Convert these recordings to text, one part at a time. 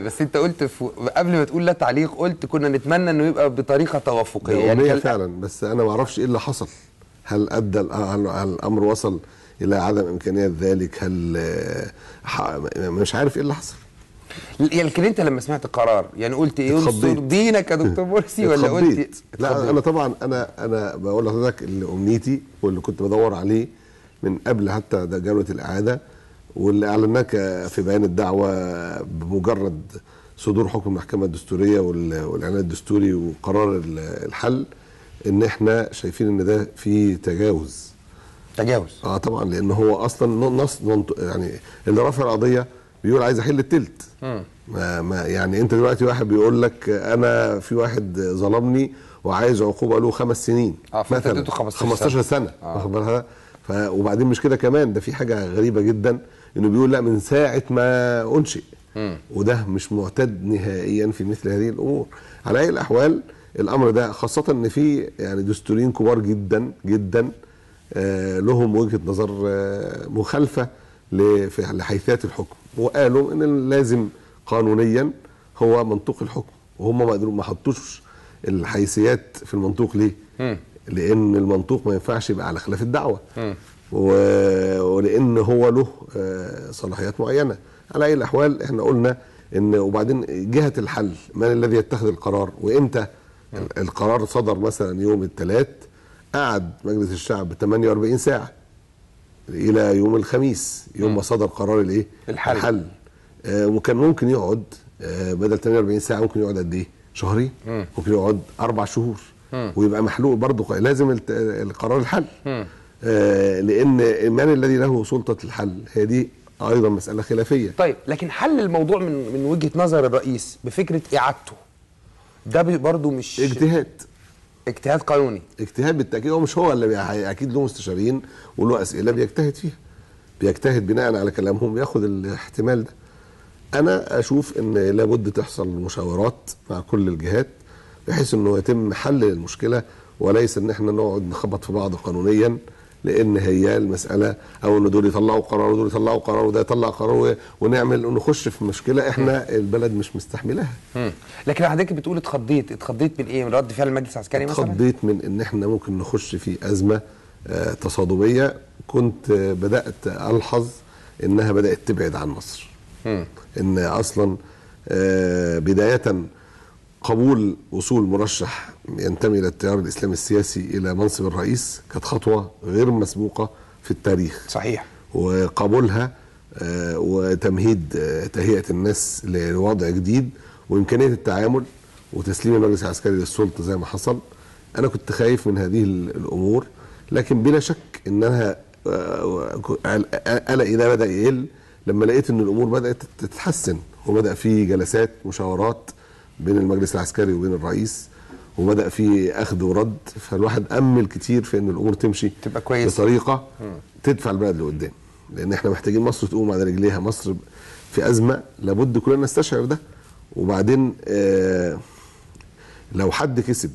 بس انت قلت في قبل ما تقول لا تعليق قلت كنا نتمنى انه يبقى بطريقه توافقيه يعني كان- فعلا بس انا ما اعرفش ايه اللي حصل هل ادى ال- هل هل الامر وصل الى عدم امكانيه ذلك هل آه، ح- مش عارف ايه اللي حصل يعني لكن انت لما سمعت القرار يعني قلت ايه ينصر اتخضيت. دينك يا دكتور مرسي ولا قلت اتخضيت. لا انا طبعا انا انا بقول لحضرتك اللي امنيتي واللي كنت بدور عليه من قبل حتى ده جوله الاعاده واللي اعلناه ك- في بيان الدعوه بمجرد صدور حكم المحكمه الدستوريه وال- والاعلان الدستوري وقرار ال- الحل ان احنا شايفين ان ده فيه تجاوز تجاوز اه طبعا لان هو اصلا نص منط- يعني اللي رافع القضيه بيقول عايز احل التلت ما ما يعني انت دلوقتي واحد بيقول لك انا في واحد ظلمني وعايز عقوبه له خمس سنين اه، فانت اديته 15 15 سنه اه. واخد بالك ف وبعدين مش كده كمان ده في حاجه غريبه جدا انه بيقول لا من ساعه ما انشئ وده مش معتاد نهائيا في مثل هذه الامور على اي الاحوال الامر ده خاصه ان في يعني دستوريين كبار جدا جدا آه، لهم وجهه نظر آه، مخالفه ل- في- لحيثيات الحكم وقالوا ان لازم قانونيا هو منطوق الحكم وهم ما قدروا ما حطوش الحيثيات في المنطوق ليه؟ لان المنطوق ما ينفعش يبقى على خلاف الدعوه و... ولان هو له آه، صلاحيات معينه على اي الاحوال احنا قلنا ان وبعدين جهه الحل من الذي يتخذ القرار وامتى ال- القرار صدر مثلا يوم الثلاث قعد مجلس الشعب 48 ساعه الى يوم الخميس يوم ما صدر قرار الايه الحل. الحل آه وكان ممكن يقعد آه بدل 48 ساعه ممكن يقعد قد ايه شهرين ممكن يقعد اربع شهور ويبقى محلول برضه لازم الت- القرار الحل آه لان من الذي له سلطه الحل هي دي ايضا مساله خلافيه طيب لكن حل الموضوع من من وجهه نظر الرئيس بفكره اعادته ده بي- برضو مش اجتهاد اجتهاد قانوني اجتهاد بالتاكيد هو مش هو اللي بي- اكيد له مستشارين وله اسئله بيجتهد فيها بيجتهد بناء على كلامهم بياخد الاحتمال ده انا اشوف ان لابد تحصل مشاورات مع كل الجهات بحيث انه يتم حل المشكله وليس ان احنا نقعد نخبط في بعض قانونيا لان هي المساله او ان دول يطلعوا قرار ودول يطلعوا قرار وده يطلع قرار و- ونعمل ونخش في مشكله احنا البلد مش مستحملاها مم. لكن حضرتك بتقول اتخضيت اتخضيت من ايه من رد فعل المجلس العسكري مثلا اتخضيت من ان احنا ممكن نخش في ازمه آه، تصادميه كنت آه، بدات الحظ انها بدات تبعد عن مصر ان اصلا آه، بدايه قبول وصول مرشح ينتمي الى التيار الاسلامي السياسي الى منصب الرئيس كانت خطوه غير مسبوقه في التاريخ صحيح وقبولها آه، وتمهيد آه، تهيئه الناس لوضع جديد وامكانيه التعامل وتسليم المجلس العسكري للسلطه زي ما حصل انا كنت خايف من هذه ال- الامور لكن بلا شك انها آه، قلقي ده بدا يقل لما لقيت ان الامور بدات تتحسن وبدا في جلسات مشاورات بين المجلس العسكري وبين الرئيس وبدا في اخذ ورد فالواحد امل كتير في ان الامور تمشي تبقى كويسة. بطريقه تدفع البلد لقدام لان احنا محتاجين مصر تقوم على رجليها مصر في ازمه لابد كلنا نستشعر ده وبعدين آه لو حد كسب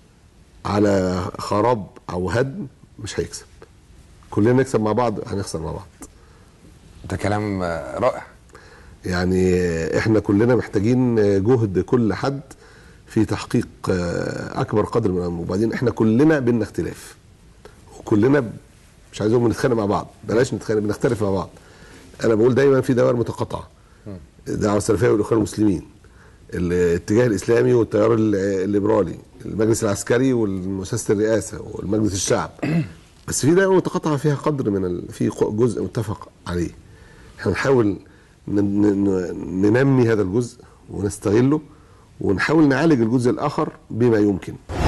على خراب او هدم مش هيكسب كلنا نكسب مع بعض هنخسر مع بعض ده كلام آه، رائع يعني آه، احنا كلنا محتاجين آه، جهد كل حد في تحقيق آه، اكبر قدر من الأمر. وبعدين احنا كلنا بينا اختلاف وكلنا ب- مش عايزهم نتخانق مع بعض بلاش نتخانق بنختلف مع بعض انا بقول دايما في دوائر متقاطعه الدعوه السلفيه والاخوان المسلمين الاتجاه الاسلامي والتيار ال- الليبرالي المجلس العسكري والمؤسسه الرئاسه والمجلس الشعب بس في دائره متقاطعه فيها قدر من ال... في ق- جزء متفق عليه احنا نحاول ن... ن... ننمي هذا الجزء ونستغله ونحاول نعالج الجزء الاخر بما يمكن